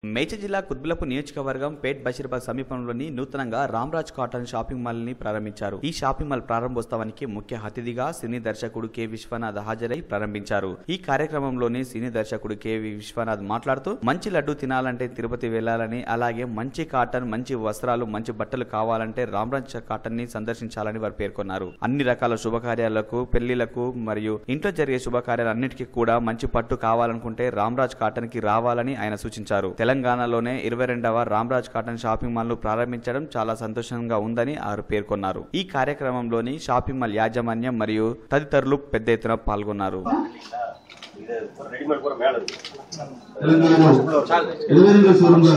మేడ్చల్ జిల్లా కుత్బులపు నియోజకవర్గం పేట్ బషీర్బాగ్ సమీపంలోని నూతనంగా రామ్రాజ్ కాటన్ షాపింగ్ మాల్ ని ప్రారంభించారు ఈ షాపింగ్ మాల్ ప్రారంభోత్సవానికి ముఖ్య అతిథిగా సినీ దర్శకుడు కె విశ్వనాథ్ హాజరై ప్రారంభించారు ఈ కార్యక్రమంలోని సినీ దర్శకుడు కె వి విశ్వనాథ్ మాట్లాడుతూ మంచి లడ్డు తినాలంటే తిరుపతి వెళ్లాలని అలాగే మంచి కాటన్ మంచి వస్త్రాలు మంచి బట్టలు కావాలంటే రామ్రాజ్ కాటన్ ని సందర్శించాలని వారు పేర్కొన్నారు అన్ని రకాల శుభకార్యాలకు పెళ్లిలకు మరియు ఇంట్లో జరిగే శుభకార్యాలన్నిటికీ కూడా మంచి పట్టు కావాలనుకుంటే రామ్రాజ్ కాటన్ కి రావాలని ఆయన సూచించారు తెలంగాణలోనే ఇరవై రెండవ రామ్రాజ్ కాటన్ షాపింగ్ మాల్ ను ప్రారంభించడం చాలా సంతోషంగా ఉందని వారు పేర్కొన్నారు ఈ కార్యక్రమంలోని షాపింగ్ మాల్ యాజమాన్యం మరియు తదితరులు పెద్ద ఎత్తున పాల్గొన్నారు ఎలివేరింగ్ షోరూమ్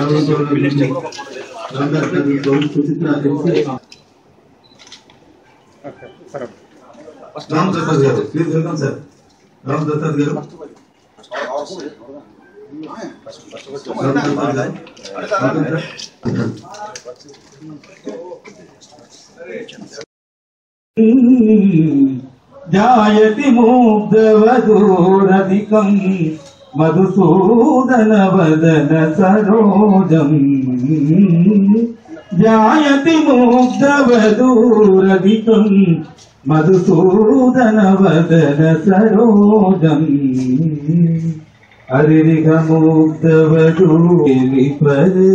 సుచిత్ర ఎంసీ రామ్ ప్రసాద్ గారు please welcome sir Ram Prasad గారు రామ్ ప్రసాద్ గారు వెల్కమ్ సార్ జాయతి ముగ్ధవధూరధికం మధుసూదన వదన సరోజం జాయతి ముగ్ధవధూరధికం మధుసూదన వదన సరోజం హరిరిగ ముగ్ధవధూరి పదే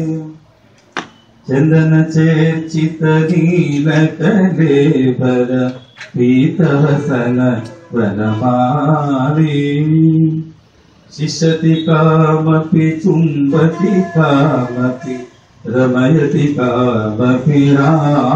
చందన చేర్చిత నీల కలేబర పీతవసన వనమాలి శిశతి కామపి చుంబతి కామపి రమయతి కామపి రా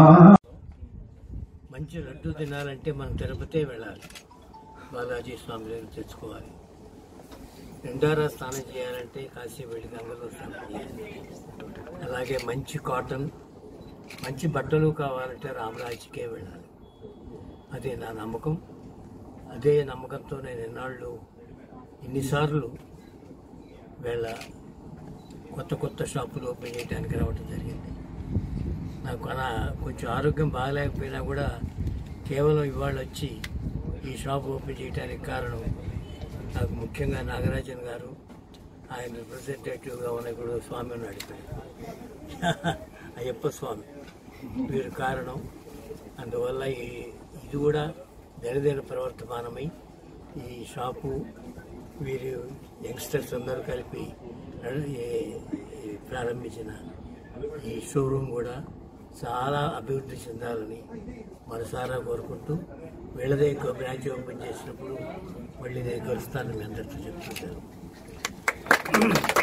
మంచి లడ్డు తినాలంటే మనం తిరుపతే వెళ్ళాలి బాలాజీ స్వామి దగ్గర తెచ్చుకోవాలి రెండారా స్నానం చేయాలంటే కాశీ వెళ్ళి గంగలో స్నానం చేయాలి అలాగే మంచి కాటన్ మంచి బట్టలు కావాలంటే రామరాజుకే వెళ్ళాలి అదే నా నమ్మకం అదే నమ్మకంతో నేను ఎన్నాళ్ళు ఇన్నిసార్లు వీళ్ళ కొత్త కొత్త షాపులు ఓపెన్ చేయడానికి రావడం జరిగింది నాకు అలా కొంచెం ఆరోగ్యం బాగాలేకపోయినా కూడా కేవలం ఇవాళ వచ్చి ఈ షాప్ ఓపెన్ చేయడానికి కారణం నాకు ముఖ్యంగా నాగరాజన్ గారు ఆయన రిప్రజెంటేటివ్గా ఉన్న ఇప్పుడు స్వామి ఉన్నాడు ఇక్కడ అయ్యప్ప స్వామి వీరు కారణం అందువల్ల ఈ ఇది కూడా దినదిన ప్రవర్తమానమై ఈ షాపు వీరు యంగ్స్టర్స్ అందరూ కలిపి నడు- ఈ- ఈ ప్రారంభించిన ఈ షోరూమ్ కూడా చాలా అభివృద్ధి చెందాలని మనసారా కోరుకుంటూ వీళ్ళదే ఇంకో బ్రాంచ్ ఓపెన్ చేసినప్పుడు మళ్ళీ నేను కలుస్తానని మీ అందరితో చెప్తుంటాను